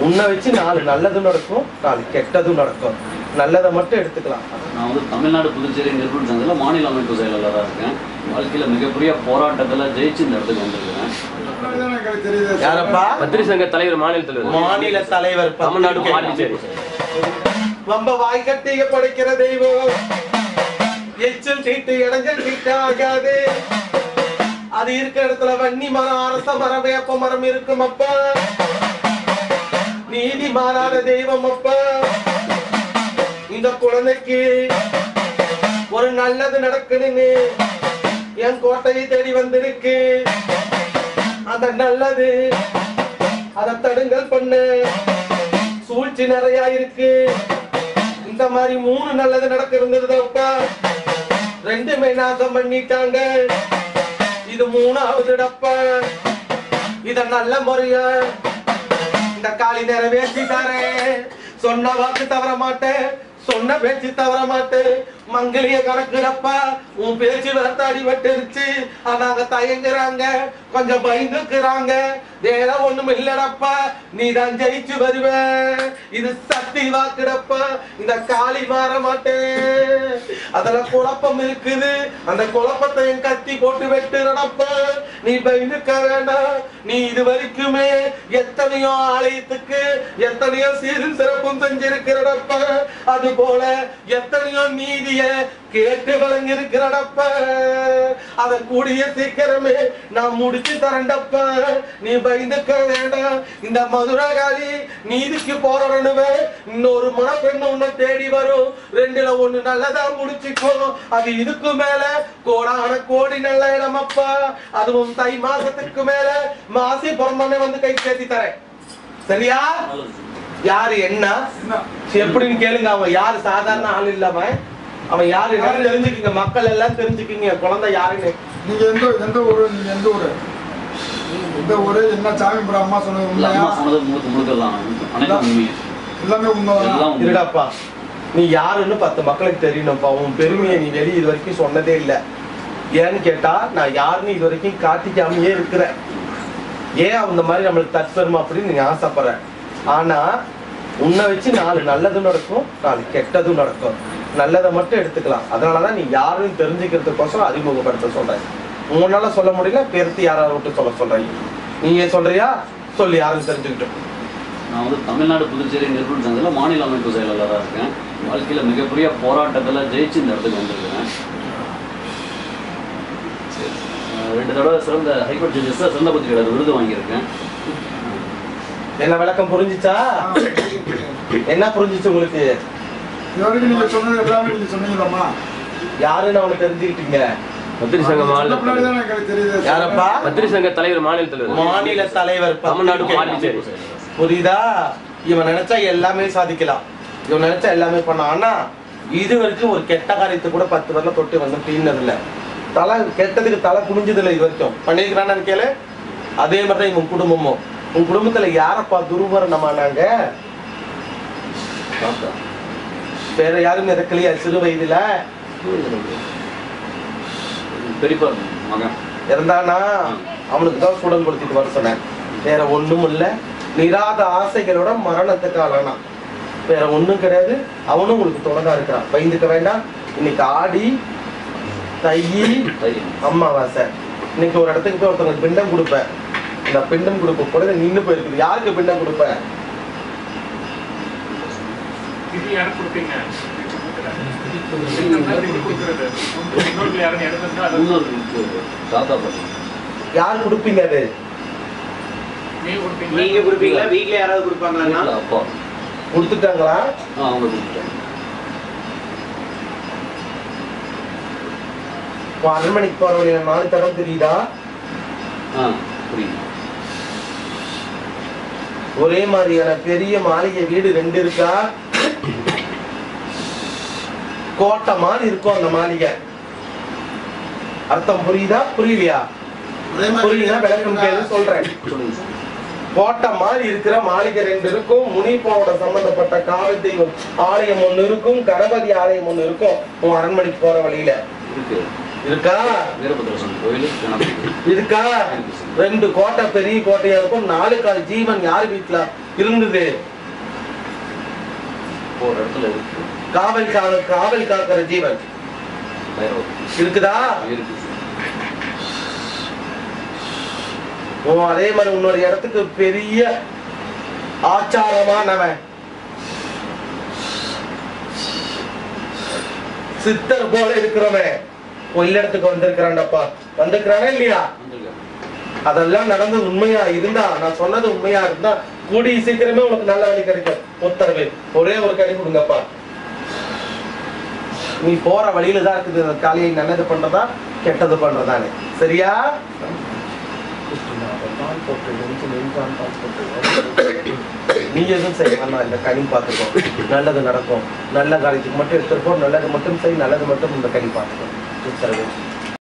உன்னை வச்சு நாலு நல்லதும் நடக்கும் நாலு கெட்டதும் நடக்கும் நல்லதை மட்டும் எடுத்துக்கலாம் நான் வந்து தமிழ்நாடு புதுச்சேரி நிர்புல் சங்கத்தில் மாநில அமைப்பு செயலாளராக இருக்கேன் வாழ்க்கையில் மிகப்பெரிய போராட்டத்தில் ஜெயிச்சு இந்த இடத்துக்கு வந்திருக்கிறேன் எனக்கு தெரியுது யாரப்பா பத்திரி சங்க தலைவர் மாநில தலைவர் மாநில தலைவர் தமிழ்நாடு பத்திரிகை. பாண்டிச்சேரி ரொம்ப வாய்க்கட்டிய படைக்கிற தெய்வம் எச்சில் சீட்டு இடங்கள் சீட்டு ஆகாது அது இருக்கிற இடத்துல வன்னி மரம் அரச மரம் வேப்ப மரம் இருக்கும் அப்பா நீதி மாறாத தெய்வம் அப்பா இந்த குழந்தைக்கு ஒரு நல்லது நடக்குதுன்னு என் கோட்டையை தேடி வந்திருக்கு அந்த நல்லது அதை தடுங்கல் பண்ணு சூழ்ச்சி நிறைய இருக்கு இந்த மாதிரி மூணு நல்லது நடக்க இருந்ததுப்பா ரெண்டுமே நாசம் பண்ணிட்டாங்க இது மூணாவது டப்பா இத நல்ல முறையா இந்த காலி நிறைவேற்றிட்டாரே சொன்ன வாக்கு தவற மாட்டேன் சொன்ன பேச்சு தவற மாட்டேன் மங்களிய கணக்குறப்பா உன் பேச்சு வரத்த அடிபட்டுருச்சு அதாங்க தயங்குறாங்க கொஞ்சம் பயந்துக்கிறாங்க வேற ஒண்ணும் இல்லடப்பா நீ தான் ஜெயிச்சு வருவ இது சக்தி வாக்குடப்பா இந்த காளி மாற மாட்டேன் அதுல குழப்பம் இருக்குது அந்த குழப்பத்தை என் கத்தி போட்டு வெட்டுறடப்பா நீ பயந்துக்க வேண்டாம் நீ இது வரைக்குமே எத்தனையோ ஆலயத்துக்கு எத்தனையோ சீரும் சிறப்பும் செஞ்சிருக்கிறடப்பா அது போல எத்தனையோ நீதிய கேட்டு வழங்கியிருக்கிறடப்ப அத கூடிய சீக்கிரமே நான் முடிச்சு தரண்டப்ப நீ பயந்துக்க வேண்டாம் இந்த மதுரகாளி நீதிக்கு போறவனுவே இன்னொரு மணப்பெண்ணு உன்னை தேடி வரும் ரெண்டுல ஒண்ணு நல்லதா முடிச்சுக்கோ அது இதுக்கு மேல கோடான கோடி நல்ல இடமப்பா அதுவும் தை மாசத்துக்கு மேல மாசி பிறந்தோடனே வந்து கை சேர்த்தி தரேன் சரியா யாரு என்ன எப்படின்னு கேளுங்க அவன் யாரு சாதாரண ஆள் இல்லாம அவன் யாரு என்னன்னு தெரிஞ்சுக்கிங்க மக்கள் எல்லாம் தெரிஞ்சுக்கிங்க குழந்தை யாருன்னு நீங்க எந்த எந்த ஊரு நீங்க எந்த ஊரு எந்த ஊரு என்ன சாமி கூட அம்மா சொன்னது இல்ல, உண்மையா அம்மா சொன்னது முழுக்க முழுக்கலாம் அனைத்தும் உண்மை எல்லாமே உண்மைதான் எல்லாம் உண்மை. இருடாப்பா நீ யாருன்னு பத்து மக்களுக்கு தெரியணும்ப்பா உன் பெருமையை நீ வெளியே இது வரைக்கும் சொன்னதே இல்ல ஏன்னு கேட்டா நான் யாருன்னு இது வரைக்கும் காட்டிக்காமயே இருக்கிறேன் ஏன் அந்த மாதிரி நம்மளுக்கு தற்பெருமை அப்படின்னு நீ ஆசைப்படுற ஆனா உன்னை வச்சு நாலு நல்லதும் நடக்கும் நாலு கெட்டதும் நடக்கும் நல்லதை மட்டும் எடுத்துக்கலாம் அதனாலதான் நீ யாருன்னு தெரிஞ்சுக்கிறதுக்கோசரம் அறிமுகப்படுத்த சொல்றேன் உன்னால சொல்ல முடியல பெருத்து யாராவது விட்டு சொல்ல சொல்றீங்க நீங்க சொல்றியா சொல்லி யாருன்னு தெரிஞ்சுக்கிட்டோம் நான் வந்து தமிழ்நாடு புதுச்சேரி நிர்புல் சங்கத்தில் மாநில அமைப்பு செயலாளராக இருக்கேன் வாழ்க்கையில் மிகப்பெரிய போராட்டத்தில் ஜெயிச்சு இந்த இடத்துக்கு வந்திருக்கிறேன் சரி. அஹ் ரெண்டு தடவை சிறந்த ஹைகோர்ட் ஜட்ஜஸாக சிறந்த பத்திரிகையாளர் விருது வாங்கியிருக்கேன் என்ன விளக்கம் புரிஞ்சுச்சா என்ன புரிஞ்சுச்சு உங்களுக்கு இது வரைக்கும் நீங்க சொன்னது எல்லாமே நீங்க சொன்னீங்களாம்மா யாருன்னு அவனை தெரிஞ்சுக்கிட்டீங்க பத்திரி சங்க மாநில சொன்ன பின்னாடி தலைவர் தான் எனக்கு தெரியுது யாரப்பா பத்திரி சங்க தலைவர் மாநில தலைவர் மாநில தலைவர் தமிழ்நாடு பத்திரிகை. பாண்டிச்சேரி புரியுதா இவன் நினைச்சா எல்லாமே சாதிக்கலாம் இவன் நினைச்சா எல்லாமே பண்ணான் ஆனா இது வரைக்கும் ஒரு கெட்ட காரியத்தை கூட பத்து வரல தொட்டு வந்து தீர்னது இல்ல தலை கெட்டதுக்கு தலை குனிஞ்சது இல்லை இது வரைக்கும் பண்ணிருக்கிறான்னு கேளு அதே மாதிரி தான் இவன் குடும்பமும் உன் குடும்பத்துல யாரப்பா துருவரணமானாங்க வேற யாரும் இறக்கலையா சிறு வயதுல பெரியப்பா மகன் இருந்தானா அவனுக்கு தான் சூடன் கொடுத்துட்டு வர சொன்னேன் வேற ஒண்ணும் இல்ல நிராத ஆசைகளோட மரணத்துக்கு ஆளானான் வேற ஒண்ணும் கிடையாது அவனும் உங்களுக்கு தொடங்கா இருக்கிறான் பயந்துக்க வேண்டாம் இன்னைக்கு ஆடி தை தைரியம் அம்மாவாசை இன்னைக்கு ஒரு இடத்துக்கு போய் ஒருத்தவங்களுக்கு பிண்டம் கொடுப்பேன் இந்த பிண்டம் கொடுக்க கூட நின்னு போயிருக்குது யாருக்கு பிண்டம் கொடுப்பேன் இது யாரும் கொடுப்பீங்க இந்த மாதிரி கொடுக்கறது இன்னொரு யாரும் எடுத்திருந்தா அதை இன்னொரு தாத்தா பாட்டி யார் கொடுப்பீங்க அது நீங்க கொடுப்பீங்களா நீங்க கொடுப்பீங்களா வீட்ல யாராவது கொடுப்பாங்களா வீட்டுல அப்பா கொடுத்துட்டாங்களா ஆ அவங்க கொடுத்துட்டாங்க உன் அரண்மனைக்கு போற வழியில நாலு தடம் தெரியுதா ஆ புரியுது ஒரே மாதிரியான பெரிய மாளிகை வீடு ரெண்டு இருக்கா கோட்டை மாதிரி இருக்கும் அந்த மாளிகை அர்த்தம் புரியுதா புரியலையா புரியுதா விளக்கம் கேளு சொல்றேன் சொல்லுங்க சார் கோட்டை மாதிரி இருக்கிற மாளிகை ரெண்டு இருக்கும் முனிப்பாவோட சம்பந்தப்பட்ட காவல் தெய்வம் ஆலயம் ஒண்ணு இருக்கும் கணபதி ஆலயம் ஒண்ணு இருக்கும் உன் அரண்மனைக்கு போற வழியில இருக்கு இருக்கா வீரபத்ரசாமி கோயில் கணபதி இருக்கா ரெண்டு கோட்டை பெரிய கோட்டையா இருக்கும் நாலு கால் ஜீவன் யார் வீட்டுல இருந்தது ஒரு இடத்துல இருக்கு காவல் கா காவல் காக்கிற ஜீவன் பைரவர் இருக்குதா இருக்கு ஓ அதே மாதிரி இன்னொரு இடத்துக்கு பெரிய ஆச்சாரமானவன் சித்தர் போல இருக்கிறவன் கொள்ளிடத்துக்கு வந்திருக்கிறான்டப்பா வந்திருக்கிறானா இல்லையா வந்திருக்காரு அதெல்லாம் நடந்தது உண்மையா இருந்தா நான் சொன்னது உண்மையா இருந்தா கூடிய சீக்கிரமே உனக்கு நல்ல வழி கிடைக்கும் உத்தரவு ஒரே ஒரு கடி கொடுங்கப்பா நீ போற வழியில தான் இருக்குது அந்த காலையை நல்லது பண்றதா கெட்டது பண்றதானே சரியா நீ எதுவும் செய்ய வேணாம் இந்த கனி பார்த்துக்கோ நல்லது நடக்கும் நல்ல காரியத்துக்கு மட்டும் எடுத்துருப்போம் நல்லது மட்டும் செய் நல்லது மட்டும் இந்த கனி பார்த்துக்கோ உத்தரவு